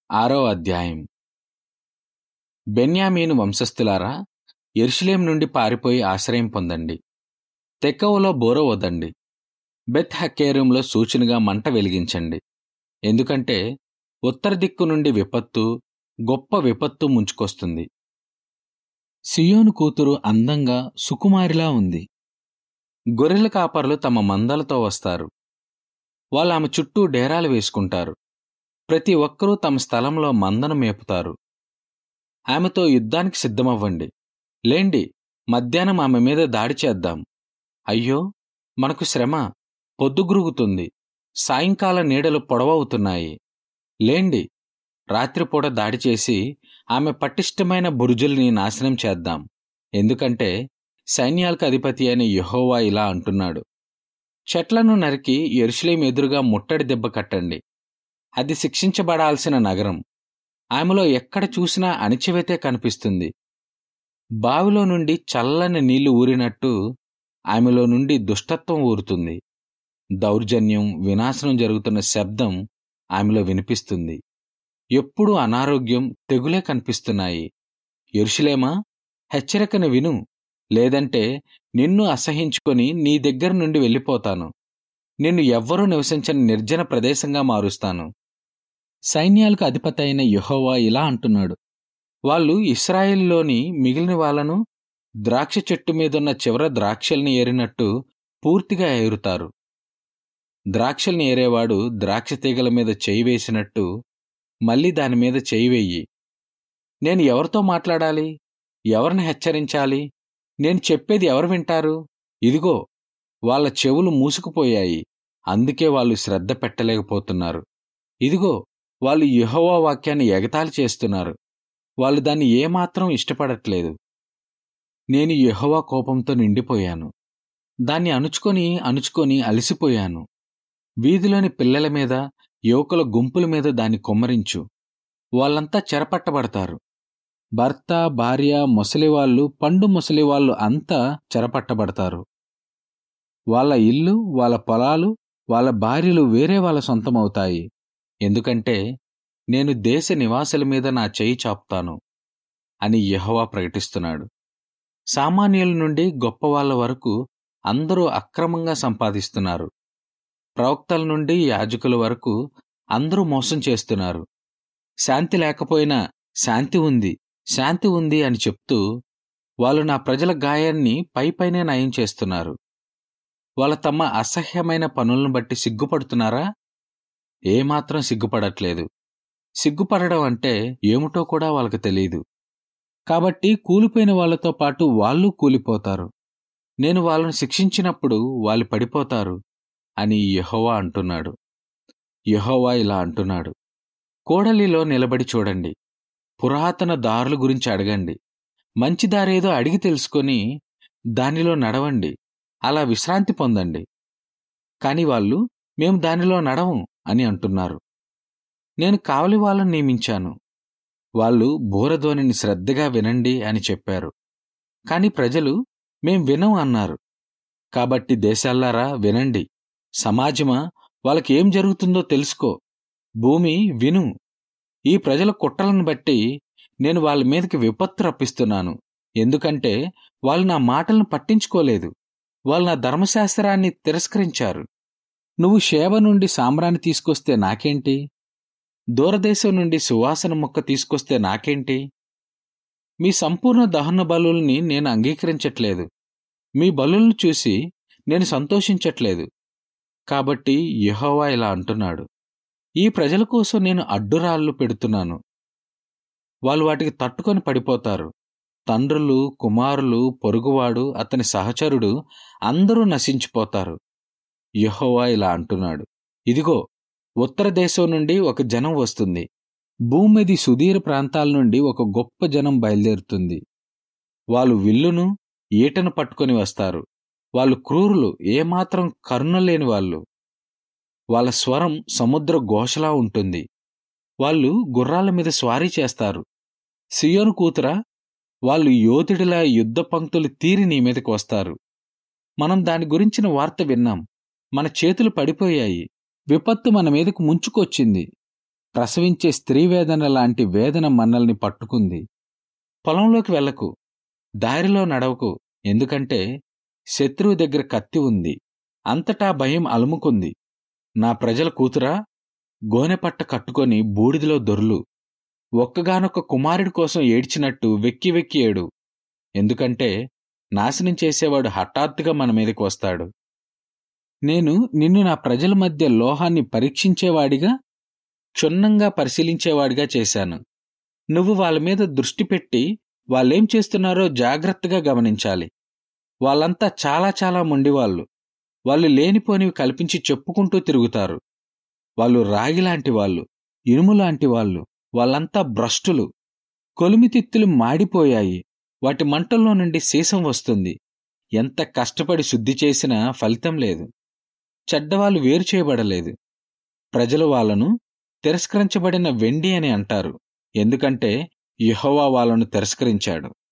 ఆరో అధ్యాయం బెన్యామీను వంశస్థులారా ఎరుషలేం నుండి పారిపోయి ఆశ్రయం పొందండి తెక్కవలో బోర వదండి బెత్ హక్కేరంలో సూచనగా మంట వెలిగించండి ఎందుకంటే ఉత్తర దిక్కు నుండి విపత్తు గొప్ప విపత్తు ముంచుకొస్తుంది సియోను కూతురు అందంగా సుకుమారిలా ఉంది గొర్రెల కాపర్లు తమ మందలతో వస్తారు వాళ్ళు ఆమె చుట్టూ డేరాలు వేసుకుంటారు ప్రతి ఒక్కరూ తమ స్థలంలో మందను మేపుతారు ఆమెతో యుద్ధానికి సిద్ధమవ్వండి లేండి మధ్యాహ్నం ఆమె మీద దాడి చేద్దాం అయ్యో మనకు శ్రమ పొద్దుగురుగుతుంది సాయంకాల నీడలు పొడవవుతున్నాయి లేండి రాత్రిపూట దాడి చేసి ఆమె పటిష్టమైన బురుజుల్ని నాశనం చేద్దాం ఎందుకంటే సైన్యాలకు అధిపతి అయిన యెహోవా ఇలా అంటున్నాడు చెట్లను నరికి ఎరుషలేం ఎదురుగా ముట్టడి దెబ్బ కట్టండి అది శిక్షించబడాల్సిన నగరం ఆమెలో ఎక్కడ చూసినా అణిచివేతే కనిపిస్తుంది బావిలో నుండి చల్లని నీళ్లు ఊరినట్టు ఆమెలో నుండి దుష్టత్వం ఊరుతుంది దౌర్జన్యం వినాశనం జరుగుతున్న శబ్దం ఆమెలో వినిపిస్తుంది ఎప్పుడూ అనారోగ్యం తెగులే కనిపిస్తున్నాయి ఎరుషులేమా హెచ్చరికను విను లేదంటే నిన్ను అసహించుకొని నీ దగ్గర నుండి వెళ్ళిపోతాను నిన్ను ఎవ్వరూ నివసించని నిర్జన ప్రదేశంగా మారుస్తాను సైన్యాలకు అధిపతి అయిన యెహోవా ఇలా అంటున్నాడు వాళ్ళు ఇస్రాయేల్లోని మిగిలిన వాళ్ళను ద్రాక్ష చెట్టు మీదున్న చివర ద్రాక్షల్ని ఏరినట్టు పూర్తిగా ఏరుతారు ద్రాక్షల్ని ఏరేవాడు ద్రాక్ష తీగల మీద చేయి వేసినట్టు మళ్ళీ దాని మీద చేయి వెయ్యి నేను ఎవరితో మాట్లాడాలి ఎవరిని హెచ్చరించాలి నేను చెప్పేది ఎవరు వింటారు ఇదిగో వాళ్ళ చెవులు మూసుకుపోయాయి అందుకే వాళ్ళు శ్రద్ధ పెట్టలేకపోతున్నారు ఇదిగో వాళ్ళు యెహోవా వాక్యాన్ని ఎగతాళి చేస్తున్నారు వాళ్ళు దాన్ని ఏమాత్రం ఇష్టపడట్లేదు నేను యెహోవా కోపంతో నిండిపోయాను దాన్ని అణుచుకొని అణుచుకొని అలసిపోయాను వీధిలోని పిల్లల మీద యువకుల గుంపుల మీద దాన్ని కొమ్మరించు వాళ్ళంతా చెరపట్టబడతారు భర్త భార్య ముసలివాళ్ళు పండు ముసలివాళ్ళు అంతా చెరపట్టబడతారు వాళ్ళ ఇల్లు వాళ్ళ పొలాలు వాళ్ళ భార్యలు వేరే వాళ్ళ సొంతమవుతాయి ఎందుకంటే నేను దేశ నివాసుల మీద నా చేయి చాపుతాను అని యెహోవా ప్రకటిస్తున్నాడు సామాన్యుల నుండి గొప్పవాళ్ల వరకు అందరూ అక్రమంగా సంపాదిస్తున్నారు ప్రవక్తల నుండి యాజకుల వరకు అందరూ మోసం చేస్తున్నారు శాంతి లేకపోయినా శాంతి ఉంది శాంతి ఉంది అని చెప్తూ వాళ్ళు నా ప్రజల గాయాన్ని పైపైనే నయం చేస్తున్నారు వాళ్ళు తమ అసహ్యమైన పనులను బట్టి సిగ్గుపడుతున్నారా ఏమాత్రం సిగ్గుపడట్లేదు సిగ్గుపడడం అంటే ఏమిటో కూడా వాళ్ళకి తెలియదు కాబట్టి కూలిపోయిన వాళ్ళతో పాటు వాళ్ళు కూలిపోతారు నేను వాళ్ళను శిక్షించినప్పుడు వాళ్ళు పడిపోతారు అని యెహోవా అంటున్నాడు యెహోవా ఇలా అంటున్నాడు కోడలిలో నిలబడి చూడండి పురాతన దారుల గురించి అడగండి మంచి దారేదో అడిగి తెలుసుకొని దానిలో నడవండి అలా విశ్రాంతి పొందండి కాని వాళ్ళు మేము దానిలో నడవం అని అంటున్నారు నేను కావలి వాళ్ళని నియమించాను వాళ్ళు బోరధ్వనిని శ్రద్ధగా వినండి అని చెప్పారు కాని ప్రజలు మేం వినం అన్నారు కాబట్టి దేశాల్లారా వినండి సమాజమా వాళ్ళకి ఏం జరుగుతుందో తెలుసుకో భూమి విను ఈ ప్రజల కుట్రలను బట్టి నేను వాళ్ళ మీదకి విపత్తు రప్పిస్తున్నాను ఎందుకంటే వాళ్ళు నా మాటలను పట్టించుకోలేదు వాళ్ళు నా ధర్మశాస్త్రాన్ని తిరస్కరించారు నువ్వు శేవ నుండి సాంబ్రాన్ని తీసుకొస్తే నాకేంటి దూరదేశం నుండి సువాసన మొక్క తీసుకొస్తే నాకేంటి మీ సంపూర్ణ దహన బలుల్ని నేను అంగీకరించట్లేదు మీ బలులను చూసి నేను సంతోషించట్లేదు కాబట్టి యెహోవా ఇలా అంటున్నాడు ఈ ప్రజల కోసం నేను అడ్డురాళ్ళు పెడుతున్నాను వాళ్ళు వాటికి తట్టుకొని పడిపోతారు తండ్రులు కుమారులు పొరుగువాడు అతని సహచరుడు అందరూ నశించిపోతారు యెహోవా ఇలా అంటున్నాడు ఇదిగో ఉత్తర దేశం నుండి ఒక జనం వస్తుంది భూమిది సుదీర ప్రాంతాల నుండి ఒక గొప్ప జనం బయలుదేరుతుంది వాళ్ళు విల్లును ఈటను పట్టుకొని వస్తారు వాళ్ళు క్రూరులు ఏమాత్రం కరుణ లేని వాళ్ళు వాళ్ళ స్వరం సముద్ర ఘోషలా ఉంటుంది వాళ్ళు గుర్రాల మీద స్వారీ చేస్తారు సియోను కూతురా వాళ్ళు యోధుడిలా యుద్ధ పంక్తులు తీరి నీ మీదకి వస్తారు మనం దాని గురించిన వార్త విన్నాం మన చేతులు పడిపోయాయి విపత్తు మన మీదకు ముంచుకొచ్చింది ప్రసవించే స్త్రీ వేదన లాంటి వేదన మన్నల్ని పట్టుకుంది పొలంలోకి వెళ్ళకు దారిలో నడవకు ఎందుకంటే శత్రువు దగ్గర కత్తి ఉంది అంతటా భయం అలుముకుంది నా ప్రజల కూతురా గోనెపట్ట కట్టుకొని బూడిదలో దొర్లు ఒక్కగానొక్క కుమారుడి కోసం ఏడ్చినట్టు వెక్కి వెక్కి ఏడు ఎందుకంటే నాశనం చేసేవాడు హఠాత్తుగా మన మీదకి వస్తాడు నేను నిన్ను నా ప్రజల మధ్య లోహాన్ని పరీక్షించేవాడిగా క్షుణ్ణంగా పరిశీలించేవాడిగా చేశాను నువ్వు వాళ్ళ మీద దృష్టి పెట్టి వాళ్ళేం చేస్తున్నారో జాగ్రత్తగా గమనించాలి వాళ్ళంతా చాలా చాలా మొండివాళ్ళు వాళ్ళు లేనిపోనివి కల్పించి చెప్పుకుంటూ తిరుగుతారు వాళ్ళు రాగి లాంటి వాళ్ళు ఇనుము లాంటి వాళ్ళు వాళ్ళంతా భ్రష్టులు కొలిమితిత్తులు మాడిపోయాయి వాటి మంటల్లో నుండి సీసం వస్తుంది ఎంత కష్టపడి శుద్ధి చేసినా ఫలితం లేదు చెడ్డవాళ్ళు వేరు చేయబడలేదు ప్రజలు వాళ్ళను తిరస్కరించబడిన వెండి అని అంటారు ఎందుకంటే యెహోవా వాళ్ళను తిరస్కరించాడు